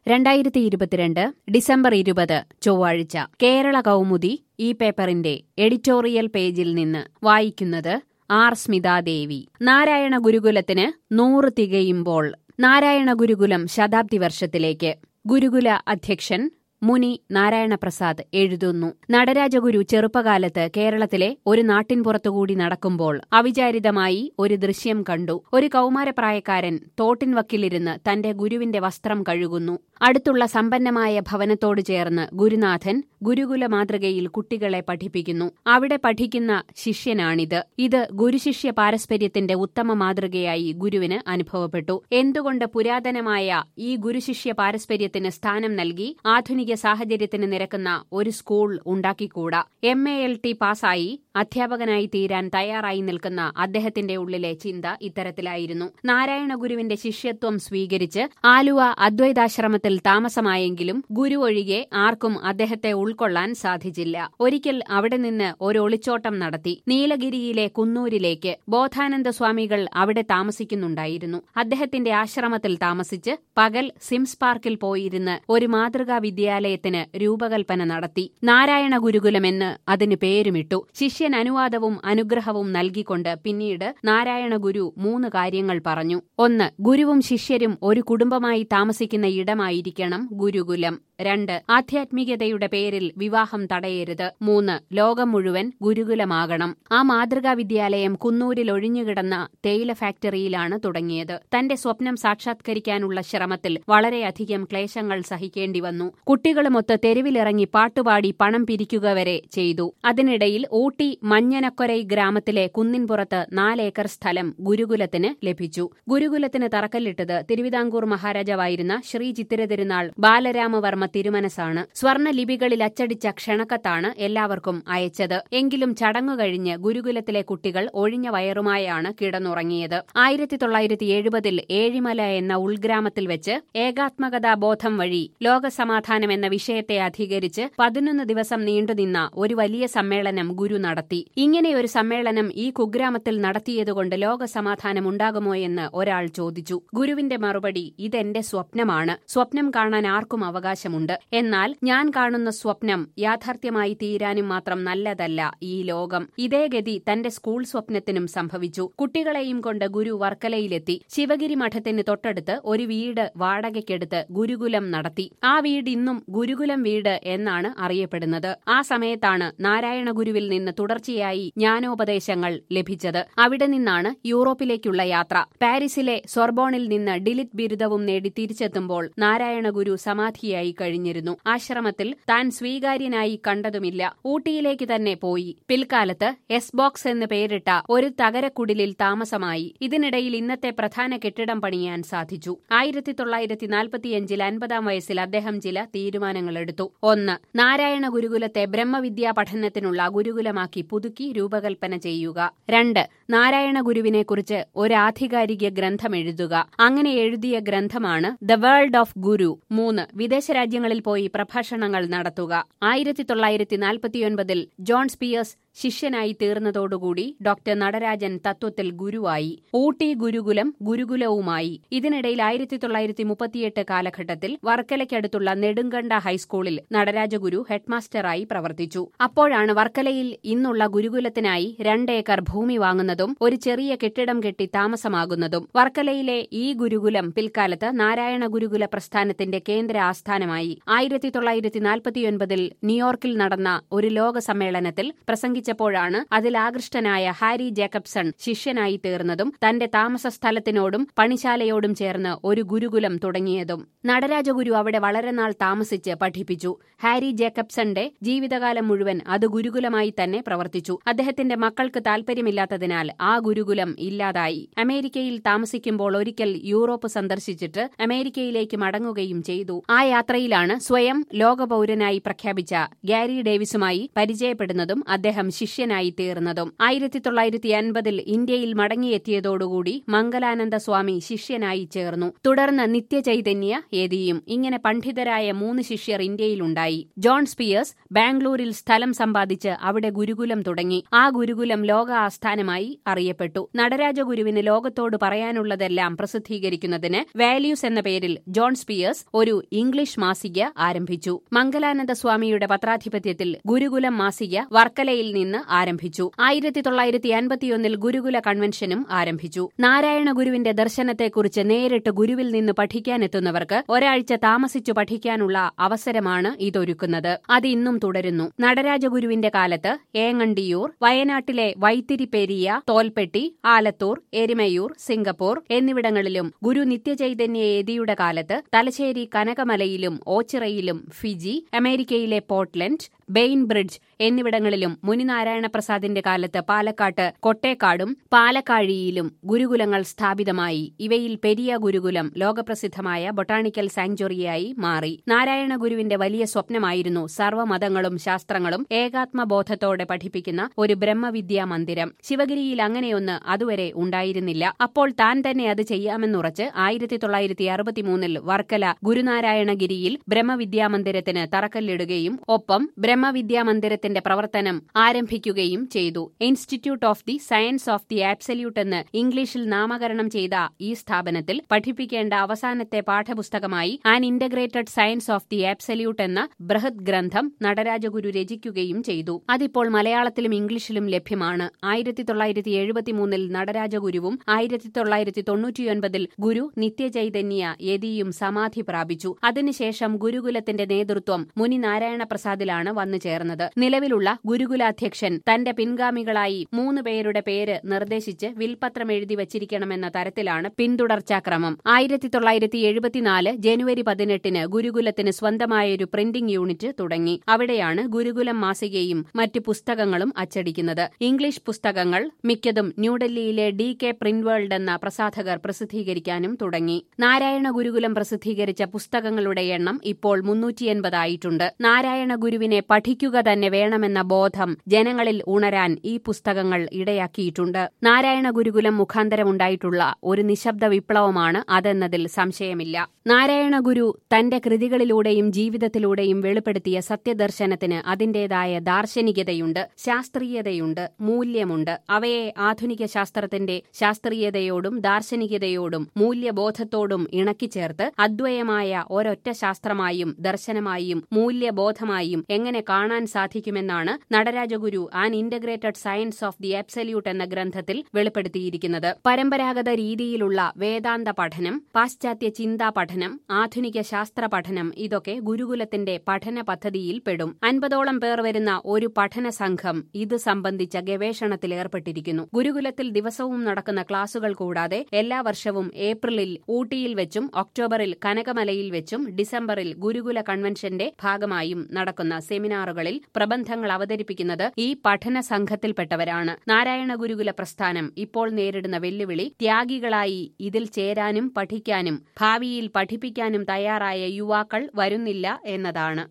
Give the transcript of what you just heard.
രണ്ടായിരത്തി ഇരുപത്തിരണ്ട് ഡിസംബർ ഇരുപത് ചൊവ്വാഴ്ച കേരള കൗമുദി ഈ പേപ്പറിന്റെ എഡിറ്റോറിയൽ പേജിൽ നിന്ന് വായിക്കുന്നത് ആർ സ്മിതാദേവി നാരായണ ഗുരുകുലത്തിന് നൂറ് തികയുമ്പോൾ നാരായണ ഗുരുകുലം ശതാബ്ദി വർഷത്തിലേക്ക് ഗുരുകുല അധ്യക്ഷൻ മുനി നാരായണപ്രസാദ് എഴുതുന്നു നടരാജഗുരു ചെറുപ്പകാലത്ത് കേരളത്തിലെ ഒരു നാട്ടിൻപുറത്തുകൂടി നടക്കുമ്പോൾ അവിചാരിതമായി ഒരു ദൃശ്യം കണ്ടു ഒരു കൗമാരപ്രായക്കാരൻ തോട്ടിൻ വക്കിലിരുന്ന് തന്റെ ഗുരുവിന്റെ വസ്ത്രം കഴുകുന്നു അടുത്തുള്ള സമ്പന്നമായ ഭവനത്തോട് ചേർന്ന് ഗുരുനാഥൻ ഗുരുകുല മാതൃകയിൽ കുട്ടികളെ പഠിപ്പിക്കുന്നു അവിടെ പഠിക്കുന്ന ശിഷ്യനാണിത് ഇത് ഗുരുശിഷ്യ പാരസ്പര്യത്തിന്റെ ഉത്തമ മാതൃകയായി ഗുരുവിന് അനുഭവപ്പെട്ടു എന്തുകൊണ്ട് പുരാതനമായ ഈ ഗുരുശിഷ്യ പാരസ്പര്യത്തിന് സ്ഥാനം നൽകി ആധുനിക സാഹചര്യത്തിന് നിരക്കുന്ന ഒരു സ്കൂൾ ഉണ്ടാക്കിക്കൂടാ എം എ എൽ ടി പാസ്സായി അധ്യാപകനായി തീരാൻ തയ്യാറായി നിൽക്കുന്ന അദ്ദേഹത്തിന്റെ ഉള്ളിലെ ചിന്ത ഇത്തരത്തിലായിരുന്നു നാരായണ ഗുരുവിന്റെ ശിഷ്യത്വം സ്വീകരിച്ച് ആലുവ അദ്വൈതാശ്രമത്തിൽ താമസമായെങ്കിലും ഗുരു ഒഴികെ ആർക്കും അദ്ദേഹത്തെ ഉൾക്കൊള്ളാൻ സാധിച്ചില്ല ഒരിക്കൽ അവിടെ നിന്ന് ഒരു ഒളിച്ചോട്ടം നടത്തി നീലഗിരിയിലെ കുന്നൂരിലേക്ക് ബോധാനന്ദ സ്വാമികൾ അവിടെ താമസിക്കുന്നുണ്ടായിരുന്നു അദ്ദേഹത്തിന്റെ ആശ്രമത്തിൽ താമസിച്ച് പകൽ സിംസ് പാർക്കിൽ പോയിരുന്ന് ഒരു മാതൃകാ വിദ്യാലയത്തിന് രൂപകൽപ്പന നടത്തി നാരായണ ഗുരുകുലമെന്ന് അതിന് പേരുമിട്ടു ശിഷ്യൻ അനുവാദവും അനുഗ്രഹവും നൽകിക്കൊണ്ട് പിന്നീട് നാരായണ ഗുരു മൂന്ന് കാര്യങ്ങൾ പറഞ്ഞു ഒന്ന് ഗുരുവും ശിഷ്യരും ഒരു കുടുംബമായി താമസിക്കുന്ന ഇടമായിരിക്കണം ഗുരുകുലം രണ്ട് ആധ്യാത്മികതയുടെ പേരിൽ വിവാഹം തടയരുത് മൂന്ന് ലോകം മുഴുവൻ ഗുരുകുലമാകണം ആ മാതൃകാ വിദ്യാലയം കുന്നൂരിൽ ഒഴിഞ്ഞുകിടന്ന തേയില ഫാക്ടറിയിലാണ് തുടങ്ങിയത് തന്റെ സ്വപ്നം സാക്ഷാത്കരിക്കാനുള്ള ശ്രമത്തിൽ വളരെയധികം ക്ലേശങ്ങൾ സഹിക്കേണ്ടി വന്നു കുട്ടികളുമൊത്ത് തെരുവിലിറങ്ങി പാട്ടുപാടി പണം പിരിക്കുക വരെ ചെയ്തു അതിനിടയിൽ ഊട്ടി മഞ്ഞനക്കൊരൈ ഗ്രാമത്തിലെ കുന്നിൻപുറത്ത് നാലേക്കർ സ്ഥലം ഗുരുകുലത്തിന് ലഭിച്ചു ഗുരുകുലത്തിന് തറക്കല്ലിട്ടത് തിരുവിതാംകൂർ മഹാരാജാവായിരുന്ന ശ്രീ ചിത്തിരതിരുനാൾ ബാലരാമവർമ്മ തിരുമനസാണ് സ്വർണ്ണ ലിപികളിൽ അച്ചടിച്ച ക്ഷണക്കത്താണ് എല്ലാവർക്കും അയച്ചത് എങ്കിലും ചടങ്ങു കഴിഞ്ഞ് ഗുരുകുലത്തിലെ കുട്ടികൾ ഒഴിഞ്ഞ വയറുമായാണ് കിടന്നുറങ്ങിയത് ആയിരത്തി തൊള്ളായിരത്തി എഴുപതിൽ ഏഴിമല എന്ന ഉൾഗ്രാമത്തിൽ വെച്ച് ഏകാത്മകതാ ബോധം വഴി ലോകസമാധാനം എന്ന വിഷയത്തെ അധികരിച്ച് പതിനൊന്ന് ദിവസം നീണ്ടുനിന്ന ഒരു വലിയ സമ്മേളനം ഗുരു നടത്തി ഇങ്ങനെയൊരു സമ്മേളനം ഈ കുഗ്രാമത്തിൽ നടത്തിയതുകൊണ്ട് ലോകസമാധാനം ഉണ്ടാകുമോ എന്ന് ഒരാൾ ചോദിച്ചു ഗുരുവിന്റെ മറുപടി ഇതെന്റെ സ്വപ്നമാണ് സ്വപ്നം കാണാൻ ആർക്കും അവകാശമുണ്ട് എന്നാൽ ഞാൻ കാണുന്ന സ്വപ്നം യാഥാർത്ഥ്യമായി തീരാനും മാത്രം നല്ലതല്ല ഈ ലോകം ഇതേ ഗതി തന്റെ സ്കൂൾ സ്വപ്നത്തിനും സംഭവിച്ചു കുട്ടികളെയും കൊണ്ട് ഗുരു വർക്കലയിലെത്തി ശിവഗിരി മഠത്തിന് തൊട്ടടുത്ത് ഒരു വീട് വാടകയ്ക്കെടുത്ത് ഗുരുകുലം നടത്തി ആ വീട് ഇന്നും ഗുരുകുലം വീട് എന്നാണ് അറിയപ്പെടുന്നത് ആ സമയത്താണ് നാരായണ ഗുരുവിൽ നിന്ന് തുടർച്ചയായി ജ്ഞാനോപദേശങ്ങൾ ലഭിച്ചത് അവിടെ നിന്നാണ് യൂറോപ്പിലേക്കുള്ള യാത്ര പാരീസിലെ സൊർബോണിൽ നിന്ന് ഡിലിറ്റ് ബിരുദവും നേടി തിരിച്ചെത്തുമ്പോൾ നാരായണ ഗുരു സമാധിയായി കഴിഞ്ഞിരുന്നു ആശ്രമത്തിൽ താൻ സ്വീകാര്യനായി കണ്ടതുമില്ല ഊട്ടിയിലേക്ക് തന്നെ പോയി പിൽക്കാലത്ത് എസ് ബോക്സ് എന്ന് പേരിട്ട ഒരു തകരക്കുടിലിൽ താമസമായി ഇതിനിടയിൽ ഇന്നത്തെ പ്രധാന കെട്ടിടം പണിയാൻ സാധിച്ചു ആയിരത്തി തൊള്ളായിരത്തി നാൽപ്പത്തിയഞ്ചിൽ അൻപതാം വയസ്സിൽ അദ്ദേഹം ചില തീരുമാനങ്ങളെടുത്തു ഒന്ന് നാരായണ ഗുരുകുലത്തെ ബ്രഹ്മവിദ്യാ പഠനത്തിനുള്ള ഗുരുകുലമാക്കി പുതുക്കി രൂപകൽപ്പന ചെയ്യുക രണ്ട് നാരായണ ഗുരുവിനെക്കുറിച്ച് ഒരു ആധികാരിക ഗ്രന്ഥം എഴുതുക അങ്ങനെ എഴുതിയ ഗ്രന്ഥമാണ് ദ വേൾഡ് ഓഫ് ഗുരു മൂന്ന് വിദേശ രാജ്യങ്ങളിൽ പോയി പ്രഭാഷണങ്ങൾ നടത്തുക ആയിരത്തി തൊള്ളായിരത്തി നാൽപ്പത്തിയൊൻപതിൽ ജോൺ സ്പിയേഴ്സ് ശിഷ്യനായി തീർന്നതോടുകൂടി ഡോക്ടർ നടരാജൻ തത്വത്തിൽ ഗുരുവായി ഊട്ടി ഗുരുകുലം ഗുരുകുലവുമായി ഇതിനിടയിൽ ആയിരത്തി തൊള്ളായിരത്തി മുപ്പത്തിയെട്ട് കാലഘട്ടത്തിൽ വർക്കലയ്ക്കടുത്തുള്ള നെടുങ്കണ്ട ഹൈസ്കൂളിൽ നടരാജഗുരു ഹെഡ്മാസ്റ്ററായി പ്രവർത്തിച്ചു അപ്പോഴാണ് വർക്കലയിൽ ഇന്നുള്ള ഗുരുകുലത്തിനായി രണ്ടേക്കർ ഭൂമി വാങ്ങുന്നതും ഒരു ചെറിയ കെട്ടിടം കെട്ടി താമസമാകുന്നതും വർക്കലയിലെ ഈ ഗുരുകുലം പിൽക്കാലത്ത് നാരായണ ഗുരുകുല പ്രസ്ഥാനത്തിന്റെ കേന്ദ്ര ആസ്ഥാനമായി ആയിരത്തി തൊള്ളായിരത്തി നാൽപ്പത്തിയൊൻപതിൽ ന്യൂയോർക്കിൽ നടന്ന ഒരു ലോക സമ്മേളനത്തിൽ പ്രസംഗിച്ചപ്പോഴാണ് അതിൽ ആകൃഷ്ടനായ ഹാരി ജേക്കബ്സൺ ശിഷ്യനായി തീർന്നതും തന്റെ താമസ സ്ഥലത്തിനോടും പണിശാലയോടും ചേർന്ന് ഒരു ഗുരുകുലം തുടങ്ങിയതും നടരാജഗുരു അവിടെ വളരെ നാൾ താമസിച്ച് പഠിപ്പിച്ചു ഹാരി ജേക്കബ്സന്റെ ജീവിതകാലം മുഴുവൻ അത് ഗുരുകുലമായി തന്നെ പ്രവർത്തിച്ചു അദ്ദേഹത്തിന്റെ മക്കൾക്ക് താൽപര്യമില്ലാത്തതിനാൽ ആ ഗുരുകുലം ഇല്ലാതായി അമേരിക്കയിൽ താമസിക്കുമ്പോൾ ഒരിക്കൽ യൂറോപ്പ് സന്ദർശിച്ചിട്ട് അമേരിക്കയിലേക്ക് മടങ്ങുകയും ചെയ്തു ആ യാത്രയിലാണ് സ്വയം ലോകപൌരനായി പ്രഖ്യാപിച്ച ഗാരി ഡേവിസുമായി പരിചയപ്പെടുന്നതും അദ്ദേഹം ശിഷ്യനായി തീർന്നതും ആയിരത്തി തൊള്ളായിരത്തി അൻപതിൽ ഇന്ത്യയിൽ മടങ്ങിയെത്തിയതോടുകൂടി മംഗലാനന്ദ സ്വാമി ശിഷ്യനായി ചേർന്നു തുടർന്ന് നിത്യചൈതന്യ യതിയും ഇങ്ങനെ പണ്ഡിതരായ മൂന്ന് ശിഷ്യർ ഇന്ത്യയിലുണ്ടായി ജോൺ സ്പിയേഴ്സ് ബാംഗ്ലൂരിൽ സ്ഥലം സമ്പാദിച്ച് അവിടെ ഗുരുകുലം തുടങ്ങി ആ ഗുരുകുലം ലോക ആസ്ഥാനമായി അറിയപ്പെട്ടു നടരാജഗുരുവിന് ലോകത്തോട് പറയാനുള്ളതെല്ലാം പ്രസിദ്ധീകരിക്കുന്നതിന് വാല്യൂസ് എന്ന പേരിൽ ജോൺ സ്പിയേഴ്സ് ഒരു ഇംഗ്ലീഷ് മാസിക ആരംഭിച്ചു മംഗലാനന്ദ സ്വാമിയുടെ പത്രാധിപത്യത്തിൽ ഗുരുകുലം മാസിക വർക്കലയിൽ നിന്ന് ആരംഭിച്ചു ആയിരത്തി തൊള്ളായിരത്തി അൻപത്തിയൊന്നിൽ ഗുരുകുല കൺവെൻഷനും ആരംഭിച്ചു നാരായണ ഗുരുവിന്റെ ദർശനത്തെക്കുറിച്ച് നേരിട്ട് ഗുരുവിൽ നിന്ന് പഠിക്കാനെത്തുന്നവർക്ക് ഒരാഴ്ച താമസിച്ചു പഠിക്കാനുള്ള അവസരമാണ് ഇതൊരുക്കുന്നത് അത് ഇന്നും തുടരുന്നു നടരാജഗുരുവിന്റെ കാലത്ത് ഏങ്ങണ്ടിയൂർ വയനാട്ടിലെ വൈത്തിരിപ്പെരിയ തോൽപ്പെട്ടി ആലത്തൂർ എരിമയൂർ സിംഗപ്പൂർ എന്നിവിടങ്ങളിലും ഗുരു നിത്യചൈതന്യ യതിയുടെ കാലത്ത് തലശ്ശേരി കനകമലയിലും ഓച്ചിറയിലും ഫിജി അമേരിക്കയിലെ പോർട്ട്ലൻഡ് ബെയിൻ ബ്രിഡ്ജ് എന്നിവിടങ്ങളിലും മുനിനാരായണ പ്രസാദിന്റെ കാലത്ത് പാലക്കാട്ട് കൊട്ടേക്കാടും പാലക്കാഴിയിലും ഗുരുകുലങ്ങൾ സ്ഥാപിതമായി ഇവയിൽ പെരിയ ഗുരുകുലം ലോകപ്രസിദ്ധമായ ബൊട്ടാണിക്കൽ സാങ്ച്വറിയായി മാറി നാരായണ ഗുരുവിന്റെ വലിയ സ്വപ്നമായിരുന്നു സർവ്വമതങ്ങളും ശാസ്ത്രങ്ങളും ഏകാത്മബോധത്തോടെ പഠിപ്പിക്കുന്ന ഒരു ബ്രഹ്മവിദ്യാ മന്ദിരം ശിവഗിരിയിൽ അങ്ങനെയൊന്ന് അതുവരെ ഉണ്ടായിരുന്നില്ല അപ്പോൾ താൻ തന്നെ അത് ചെയ്യാമെന്നുറച്ച് ആയിരത്തി തൊള്ളായിരത്തി അറുപത്തിമൂന്നിൽ വർക്കല ഗുരുനാരായണഗിരിയിൽ ബ്രഹ്മവിദ്യാ മന്ദിരത്തിന് തറക്കല്ലിടുകയും ഒപ്പം ബ്രഹ്മവിദ്യാ മന്ദിരത്തിന്റെ പ്രവർത്തനം ആരംഭിക്കുകയും ചെയ്തു institute of the science of the absolute എന്ന് ഇംഗ്ലീഷിൽ നാമകരണം ചെയ്ത ഈ സ്ഥാപനത്തിൽ പഠിപ്പിക്കേണ്ട അവസാനത്തെ പാഠപുസ്തകമായി an integrated science of the absolute എന്ന ബൃഹത് ഗ്രന്ഥം നടരാജഗുരു രചിക്കുകയും ചെയ്തു അതിപ്പോൾ മലയാളത്തിലും ഇംഗ്ലീഷിലും ലഭ്യമാണ് ആയിരത്തി തൊള്ളായിരത്തി എഴുപത്തിമൂന്നിൽ നടരാജഗുരുവും ആയിരത്തി തൊള്ളായിരത്തി തൊണ്ണൂറ്റിയൊൻപതിൽ ഗുരു നിത്യചൈതന്യ യതിയും സമാധി പ്രാപിച്ചു അതിനുശേഷം ഗുരുകുലത്തിന്റെ നേതൃത്വം മുനി നാരായണ പ്രസാദിലാണ് വന്നു ചേർന്നത് നിലവിലുള്ള ഗുരുകുലാധ്യക്ഷൻ തന്റെ പിൻഗാമികളായി മൂന്ന് പേരുടെ പേര് നിർദ്ദേശിച്ച് വിൽപത്രം എഴുതി വച്ചിരിക്കണമെന്ന തരത്തിലാണ് പിന്തുടർച്ചാക്രമം ആയിരത്തി തൊള്ളായിരത്തി എഴുപത്തിനാല് ജനുവരി പതിനെട്ടിന് ഗുരുകുലത്തിന് സ്വന്തമായൊരു പ്രിന്റിംഗ് യൂണിറ്റ് തുടങ്ങി അവിടെയാണ് ഗുരുകുലം മാസികയും മറ്റ് പുസ്തകങ്ങളും അച്ചടിക്കുന്നത് ഇംഗ്ലീഷ് പുസ്തകങ്ങൾ മിക്കതും ന്യൂഡൽഹിയിലെ ഡി കെ പ്രിന്റ് വേൾഡ് എന്ന പ്രസാധകർ പ്രസിദ്ധീകരിക്കാനും തുടങ്ങി നാരായണ ഗുരുകുലം പ്രസിദ്ധീകരിച്ച പുസ്തകങ്ങളുടെ എണ്ണം ഇപ്പോൾ മുന്നൂറ്റിയെൺപതായിട്ടുണ്ട് നാരായണ ഗുരുവിനെ പഠിക്കുക തന്നെ വേണമെന്ന ബോധം ജനങ്ങളിൽ ഉണരാൻ ഈ പുസ്തകങ്ങൾ ഇടയാക്കിയിട്ടുണ്ട് നാരായണ ഗുരുകുലം മുഖാന്തരമുണ്ടായിട്ടുള്ള ഒരു നിശബ്ദ വിപ്ലവമാണ് അതെന്നതിൽ സംശയമില്ല നാരായണ ഗുരു തന്റെ കൃതികളിലൂടെയും ജീവിതത്തിലൂടെയും വെളിപ്പെടുത്തിയ സത്യദർശനത്തിന് അതിന്റേതായ ദാർശനികതയുണ്ട് ശാസ്ത്രീയതയുണ്ട് മൂല്യമുണ്ട് അവയെ ആധുനിക ശാസ്ത്രത്തിന്റെ ശാസ്ത്രീയതയോടും ദാർശനികതയോടും മൂല്യബോധത്തോടും ഇണക്കിച്ചേർത്ത് അദ്വയമായ ഒരൊറ്റ ശാസ്ത്രമായും ദർശനമായും മൂല്യബോധമായും എങ്ങനെ കാണാൻ സാധിക്കുമെന്നാണ് Natarajaguru an integrated science of the absolute എന്ന ഗ്രന്ഥത്തിൽ വെളിപ്പെടുത്തിയിരിക്കുന്നത് പരമ്പരാഗത രീതിയിലുള്ള വേദാന്ത പഠനം പാശ്ചാത്യ ചിന്താ പഠനം ആധുനിക ശാസ്ത്ര പഠനം ഇതൊക്കെ ഗുരുകുലത്തിന്റെ പഠന പദ്ധതിയിൽ പെടും അൻപതോളം പേർ വരുന്ന ഒരു പഠന സംഘം ഇത് സംബന്ധിച്ച ഗവേഷണത്തിൽ ഏർപ്പെട്ടിരിക്കുന്നു ഗുരുകുലത്തിൽ ദിവസവും നടക്കുന്ന ക്ലാസുകൾ കൂടാതെ എല്ലാ വർഷവും ഏപ്രിലിൽ ഊട്ടിയിൽ വെച്ചും ഒക്ടോബറിൽ കനകമലയിൽ വെച്ചും ഡിസംബറിൽ ഗുരുകുല കൺവെൻഷന്റെ ഭാഗമായും നടക്കുന്ന സെമിനാറുകളിൽ പ്രബന്ധങ്ങൾ അവതരിപ്പിക്കുന്നത് ഈ പഠന സംഘത്തിൽപ്പെട്ടവരാണ് നാരായണ ഗുരുകുല പ്രസ്ഥാനം ഇപ്പോൾ നേരിടുന്ന വെല്ലുവിളി ത്യാഗികളായി ഇതിൽ ചേരാനും പഠിക്കാനും ഭാവിയിൽ പഠിപ്പിക്കാനും തയ്യാറായ യുവാക്കൾ വരുന്നില്ല എന്നതാണ്